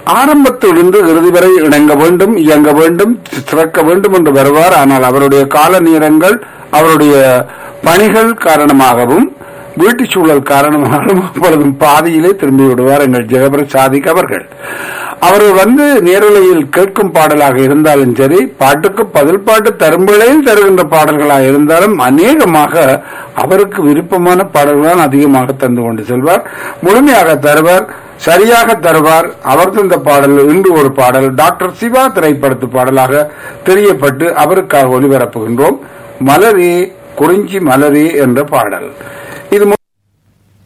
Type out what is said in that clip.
ஆரம்பத்திலிருந்து இறுதி வரை இணங்க வேண்டும் இயங்க வேண்டும் சிறக்க வேண்டும் என்று வருவார் ஆனால் அவருடைய கால நேரங்கள் அவருடைய பணிகள் காரணமாகவும் வீட்டு சூழல் காரணமாகவும் அப்பொழுதும் பாதியிலே திரும்பி விடுவார் எங்கள் ஜெகபர் சாதிக் அவர்கள் அவர் வந்து நேரலையில் கேட்கும் பாடலாக இருந்தாலும் சரி பாட்டுக்கு பதில் பாட்டு தரும்பளையில் தருகின்ற பாடல்களாக இருந்தாலும் அநேகமாக அவருக்கு விருப்பமான பாடல்கள் அதிகமாக தந்து கொண்டு செல்வார் முழுமையாக தருவார் சரியாக தருவார் அவர் தந்த பாடல் இன்று ஒரு பாடல் டாக்டர் சிவா திரைப்படத்து பாடலாக தெரியப்பட்டு அவருக்காக ஒளிபரப்புகின்றோம் மலரே குறிஞ்சி மலரே என்ற பாடல் இது